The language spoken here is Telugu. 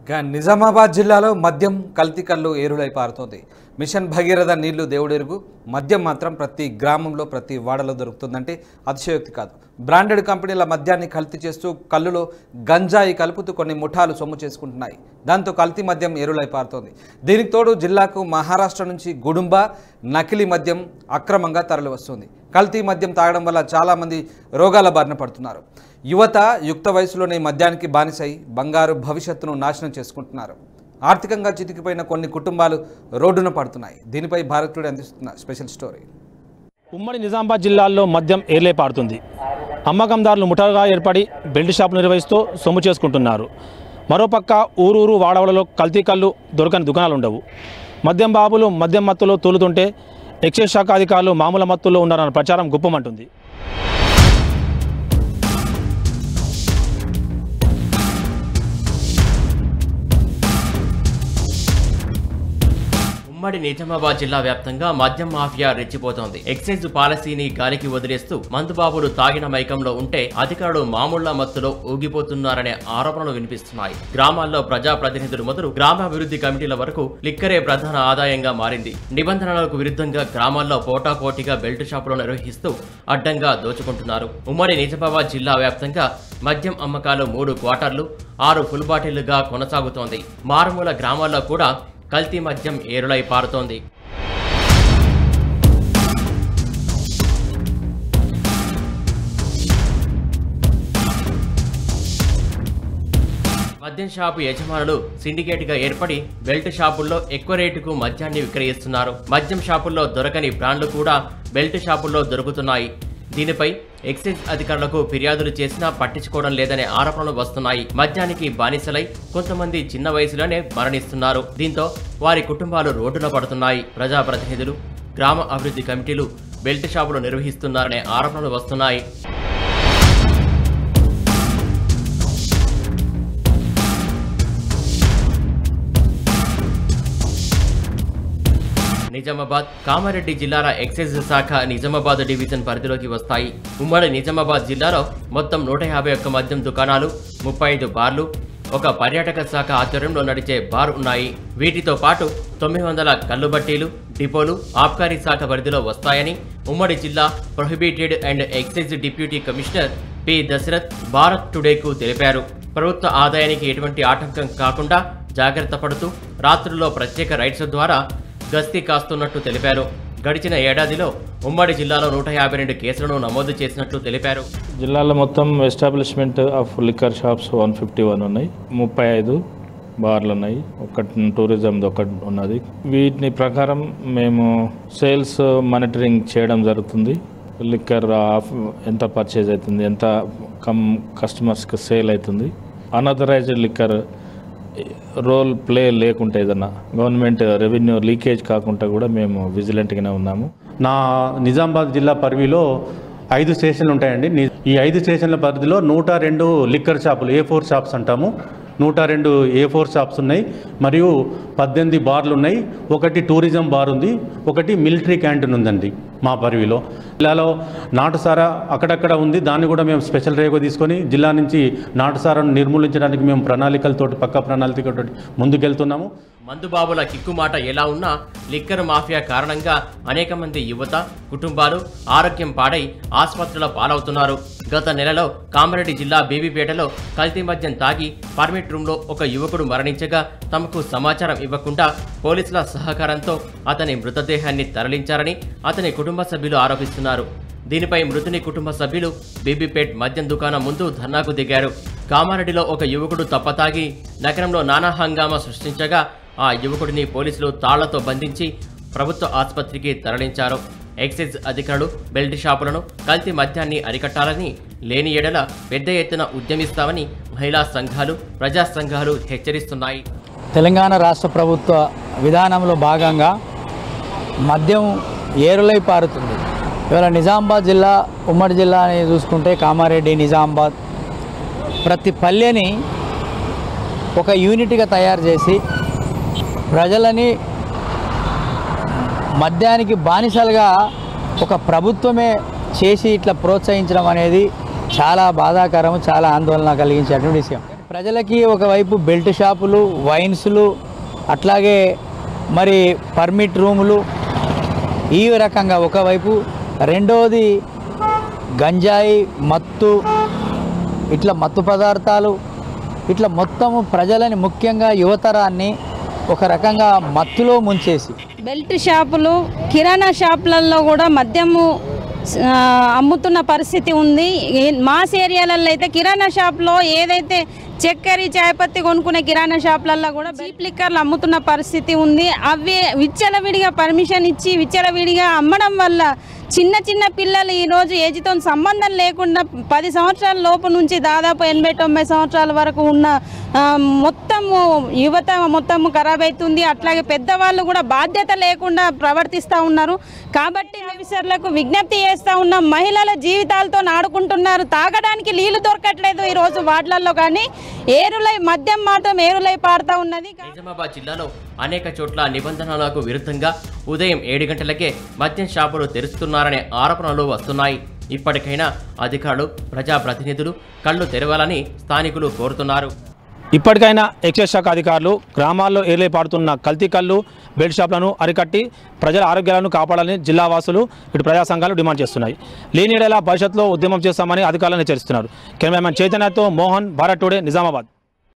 ఇక నిజామాబాద్ జిల్లాలో మద్యం కల్తీ కళ్ళు ఏరులై పారుతోంది మిషన్ భగీరథ నీళ్లు దేవుడెరుగు మద్యం మాత్రం ప్రతి గ్రామంలో ప్రతి వాడలో దొరుకుతుందంటే అతిశయోక్తి కాదు బ్రాండెడ్ కంపెనీల మద్యాన్ని కల్తీ చేస్తూ కళ్ళులో గంజాయి కలుపుతూ కొన్ని ముఠాలు సొమ్ము చేసుకుంటున్నాయి దాంతో కల్తీ మద్యం ఏరులై పారుతోంది దీనికి తోడు జిల్లాకు మహారాష్ట్ర నుంచి గుడుంబ నకిలీ మద్యం అక్రమంగా తరలి వస్తుంది కల్తీ మద్యం తాగడం వల్ల చాలామంది రోగాల బారిన పడుతున్నారు యువత యుక్త వయసులోనే మద్యానికి బానిసై బంగారు భవిష్యత్తును నాశనం చేసుకుంటున్నారు ఆర్థికంగా చితికిపోయిన కొన్ని కుటుంబాలు రోడ్డున పడుతున్నాయి దీనిపై భారత్ టుడే అందిస్తున్న స్పెషల్ స్టోరీ ఉమ్మడి నిజామాబాద్ జిల్లాల్లో మద్యం ఏర్లే పారుతుంది అమ్మకందారులు ముఠాగా ఏర్పడి బెల్ట్ షాపులు నిర్వహిస్తూ సొమ్ము చేసుకుంటున్నారు మరోపక్క ఊరూరు వాడవలలో కల్తీ కళ్ళు దొరకని దుకాణాలు ఉండవు మద్యం బాబులు మద్యం మత్తులో తూలుతుంటే ఎక్సైజ్ శాఖ అధికారులు మామూలు మత్తుల్లో ఉన్నారన్న ప్రచారం గుప్పమంటుంది ఉమ్మడి నిజామాబాద్ జిల్లా వ్యాప్తంగా మద్యం మాఫియా రెచ్చిపోతోంది ఎక్సైజ్ పాలసీని గాలికి వదిలేస్తూ మందుబాబులు తాగిన మైకంలో ఉంటే అధికారులు మామూళ్ల మత్తులో ఊగిపోతున్నారనే ఆరోపణలు వినిపిస్తున్నాయి గ్రామాల్లో ప్రజాప్రతినిధులు మొదలు గ్రామాభివృద్ధి కమిటీల వరకు లిక్కరే ప్రధాన ఆదాయంగా మారింది నిబంధనలకు విరుద్ధంగా గ్రామాల్లో పోటాపోటీగా బెల్ట్ షాపులు నిర్వహిస్తూ అడ్డంగా దోచుకుంటున్నారు ఉమ్మడి నిజామాబాద్ జిల్లా వ్యాప్తంగా మద్యం అమ్మకాలు మూడు క్వార్టర్లు ఆరు ఫుల్ బాటిళ్లుగా కొనసాగుతోంది మారుమూల గ్రామాల్లో కూడా కల్తీ మద్యం ఏరులై పారుతోంది మద్యం షాపు యజమానులు సిండికేట్ గా ఏర్పడి బెల్ట్ షాపుల్లో ఎక్కువ రేటుకు మద్యాన్ని విక్రయిస్తున్నారు మద్యం షాపుల్లో దొరకని బ్రాండ్లు కూడా బెల్ట్ షాపుల్లో దొరుకుతున్నాయి దీనిపై ఎక్సైజ్ అధికారులకు ఫిర్యాదులు చేసినా పట్టించుకోవడం లేదనే ఆరోపణలు వస్తున్నాయి మద్యానికి బానిసలై కొంతమంది చిన్న వయసులోనే మరణిస్తున్నారు దీంతో వారి కుటుంబాలు రోడ్డున పడుతున్నాయి ప్రజాప్రతినిధులు గ్రామ అభివృద్ధి కమిటీలు బెల్ట్ షాపులు నిర్వహిస్తున్నారనే ఆరోపణలు వస్తున్నాయి నిజామాబాద్ కామారెడ్డి జిల్లాల ఎక్సైజ్ శాఖ నిజామాబాద్ డివిజన్ పరిధిలోకి వస్తాయి ఉమ్మడి నిజామాబాద్ జిల్లాలో మొత్తం నూట యాభై ఒక్క మద్యం దుకాణాలు ముప్పై ఐదు బార్లు ఒక పర్యాటక శాఖ ఆధ్వర్యంలో నడిచే బార్ ఉన్నాయి వీటితో పాటు తొమ్మిది వందల కల్లుబట్టీలు డిపోలు ఆబ్కారీ శాఖ పరిధిలో వస్తాయని ఉమ్మడి జిల్లా prohibited and excise deputy commissioner P Dasharath Bharat టుడేకు తెలిపారు ప్రభుత్వ ఆదాయానికి ఎటువంటి ఆటంకం కాకుండా జాగ్రత్త పడుతూ రాత్రుల్లో ప్రత్యేక రైడ్స్ ద్వారా గస్తీ కాస్తున్నట్టు తెలిపారు గడిచిన ఏడాదిలో ఉమ్మడి జిల్లాలో నూట యాభై రెండు కేసులను నమోదు చేసినట్లు తెలిపారు జిల్లాలో మొత్తం establishment of liquor shops one fifty one ఉన్నాయి ముప్పై ఐదు బార్లు ఉన్నాయి ఒకటి టూరిజంది ఒకటి ఉన్నది వీటిని ప్రకారం మేము సేల్స్ మానిటరింగ్ చేయడం జరుగుతుంది లిక్కర్ ఆఫ్ ఎంత పర్చేజ్ అవుతుంది ఎంత కమ్ కస్టమర్స్కి సేల్ అవుతుంది అనథరైజ్డ్ లిక్కర్ రోల్ ప్లే లేకుంటే ఏదన్నా గవర్నమెంట్ రెవెన్యూ లీకేజ్ కాకుండా కూడా మేము విజిలెంట్గానే ఉన్నాము నా నిజామాబాద్ జిల్లా పరిధిలో ఐదు స్టేషన్లు ఉంటాయండి ని- ఈ ఐదు స్టేషన్ల పరిధిలో నూట రెండు లిక్కర్ షాపులు ఏ ఫోర్ షాప్స్ అంటాము నూట రెండు ఏ ఫోర్ షాప్స్ ఉన్నాయి మరియు పద్దెనిమిది బార్లు ఉన్నాయి ఒకటి టూరిజం బార్ ఉంది ఒకటి మిలిటరీ క్యాంటీన్ ఉందండి మా పరివిలో జిల్లాలో నాటుసారా అక్కడక్కడ ఉంది దాన్ని కూడా మేము స్పెషల్ రేగో తీసుకొని జిల్లా నుంచి నాటుసారాను నిర్మూలించడానికి మేము ప్రణాళికలతోటి పక్క ప్రణాళికతోటి ముందుకెళ్తున్నాము మందుబాబుల కిక్కుమాట ఎలా ఉన్నా లిక్కర్ మాఫియా కారణంగా అనేక మంది యువత కుటుంబాలు ఆరోగ్యం పాడై ఆసుపత్రుల పాలవుతున్నారు గత నెలలో కామారెడ్డి జిల్లా బేబీపేటలో కల్తీ మద్యం తాగి పర్మిట్ రూమ్లో ఒక యువకుడు మరణించగా తమకు సమాచారం ఇవ్వకుండా పోలీసుల సహకారంతో అతని మృతదేహాన్ని తరలించారని అతని కుటుంబ సభ్యులు ఆరోపిస్తున్నారు దీనిపై మృతుని కుటుంబ సభ్యులు బీబీపేట్ మద్యం దుకాణం ముందు ధర్నాకు దిగారు కామారెడ్డిలో ఒక యువకుడు తప్పతాగి నగరంలో నానా హంగామా సృష్టించగా ఆ యువకుడిని పోలీసులు తాళ్లతో బంధించి ప్రభుత్వ ఆసుపత్రికి తరలించారు ఎక్సైజ్ అధికారులు బెల్ట్ షాపులను కల్తీ మద్యాన్ని అరికట్టాలని లేని ఎడల పెద్ద ఎత్తున ఉద్యమిస్తామని మహిళా సంఘాలు ప్రజా సంఘాలు హెచ్చరిస్తున్నాయి తెలంగాణ రాష్ట్ర ప్రభుత్వ విధానంలో భాగంగా మద్యం ఏరులై పారుతుంది ఇవాళ నిజామాబాద్ జిల్లా ఉమ్మడి జిల్లా అని చూసుకుంటే కామారెడ్డి నిజామాబాద్ ప్రతి పల్లెని ఒక యూనిట్గా తయారు చేసి ప్రజలని మద్యానికి బానిసలుగా ఒక ప్రభుత్వమే చేసి ఇట్లా ప్రోత్సహించడం అనేది చాలా బాధాకరం చాలా ఆందోళన కలిగించేటువంటి విషయం ప్రజలకి ఒకవైపు బెల్ట్ షాపులు వైన్స్లు అట్లాగే మరి పర్మిట్ రూములు ఈ రకంగా ఒకవైపు రెండవది గంజాయి మత్తు ఇట్లా మత్తు పదార్థాలు ఇట్లా మొత్తము ప్రజలని ముఖ్యంగా యువతరాన్ని ఒక రకంగా మత్తులో ముంచేసి బెల్ట్ షాపులు కిరాణా షాపులలో కూడా మద్యము ఆ, అమ్ముతున్న పరిస్థితి ఉంది ఏ- మాస్ ఏరియాలలో అయితే కిరాణా షాప్లో ఏదైతే చక్కెర చాయపత్తి కొనుక్కునే కిరాణా షాపులలో కూడా చీప్ లిక్కర్లు అమ్ముతున్న పరిస్థితి ఉంది అవి విచ్చలవిడిగా పర్మిషన్ ఇచ్చి విచ్చలవిడిగా అమ్మడం వల్ల చిన్న చిన్న పిల్లలు ఈరోజు ఏజ్తో సంబంధం లేకుండా పది సంవత్సరాల లోపు నుంచి దాదాపు ఎనభై తొంభై సంవత్సరాల వరకు ఉన్న ఆ, మొత్తము యువత మొత్తము ఖరాబ్ అవుతుంది అట్లాగే పెద్దవాళ్ళు కూడా బాధ్యత లేకుండా ప్రవర్తిస్తూ ఉన్నారు కాబట్టి ఆఫీసర్లకు విజ్ఞప్తి చేస్తూ ఉన్నాం మహిళల జీవితాలతో ఆడుకుంటున్నారు తాగడానికి నీళ్లు దొరకట్లేదు ఈ రోజు వార్డులలో కానీ ఏరులై మద్యం మాత్రం ఏరులై పాడుతూ ఉన్నది నిజామాబాద్ జిల్లాలో అనేక చోట్ల నిబంధనలకు విరుద్ధంగా ఉదయం ఏడు గంటలకే మద్యం షాపులు తెరుస్తున్నారనే ఆరోపణలు వస్తున్నాయి ఇప్పటికైనా అధికారులు ప్రజాప్రతినిధులు కళ్ళు తెరవాలని స్థానికులు కోరుతున్నారు ఇప్పటికైనా ఎక్సైజ్ శాఖ అధికారులు గ్రామాల్లో ఏర్లే పాడుతున్న కల్తీ కళ్ళు బెల్ట్ షాపులను అరికట్టి ప్రజల ఆరోగ్యాలను కాపాడాలని జిల్లా వాసులు ఇటు ప్రజా సంఘాలు డిమాండ్ చేస్తున్నాయి లేని ఏడేలా భవిష్యత్తులో ఉద్యమం చేస్తామని అధికారులను హెచ్చరిస్తున్నారు కెమెరామెన్ చైతన్యతో మోహన్ భారత్ టుడే నిజామాబాద్